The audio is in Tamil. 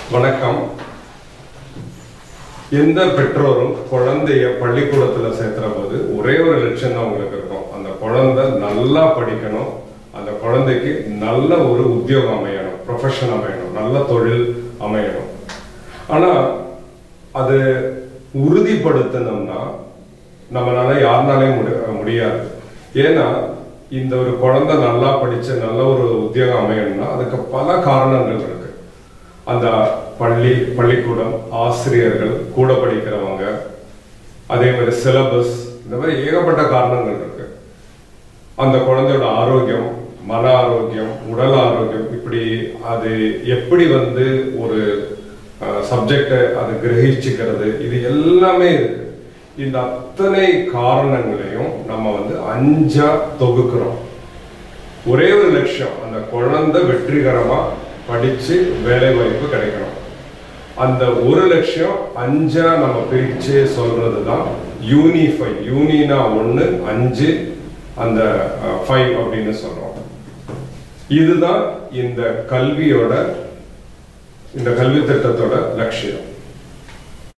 வணக்கம் எந்த பெற்றோரும் குழந்தைய பள்ளிக்கூடத்துல சேர்த்துற போது ஒரே ஒரு லட்சியம் தான் உங்களுக்கு இருக்கும் அந்த குழந்தை நல்லா படிக்கணும் அந்த குழந்தைக்கு நல்ல ஒரு உத்தியோகம் அமையணும் ப்ரொஃபஷன் அமையணும் நல்ல தொழில் அமையணும் ஆனா அது உறுதிப்படுத்தணும்னா நம்மளால யாருனாலையும் முடி- முடியாது ஏன்னா இந்த ஒரு குழந்தை நல்லா படிச்சு நல்ல ஒரு உத்தியோகம் அமையணும்னா அதுக்கு பல காரணங்கள் இருக்கு அந்த பள்ளி பள்ளிக்கூடம் ஆசிரியர்கள் கூட படிக்கிறவங்க அதே மாதிரி சிலபஸ் இந்த மாதிரி ஏகப்பட்ட காரணங்கள் இருக்கு அந்த குழந்தையோட ஆரோக்கியம் மன ஆரோக்கியம் உடல் ஆரோக்கியம் இப்படி அது எப்படி வந்து ஒரு சப்ஜெக்டை அது கிரகிச்சுக்கிறது இது எல்லாமே இருக்கு இந்த அத்தனை காரணங்களையும் நம்ம வந்து அஞ்சா தொகுக்கிறோம் ஒரே ஒரு லட்சியம் அந்த குழந்தை வெற்றிகரமா படிச்சு வேலை வாய்ப்பு கிடைக்கணும் அந்த ஒரு லட்சியம் அஞ்சா நம்ம பிரிச்சு சொல்றது தான் யூனிஃபை யூனினா ஒண்ணு அஞ்சு அந்த ஃபைவ் அப்படின்னு சொல்றோம் இதுதான் இந்த கல்வியோட இந்த கல்வி திட்டத்தோட லட்சியம்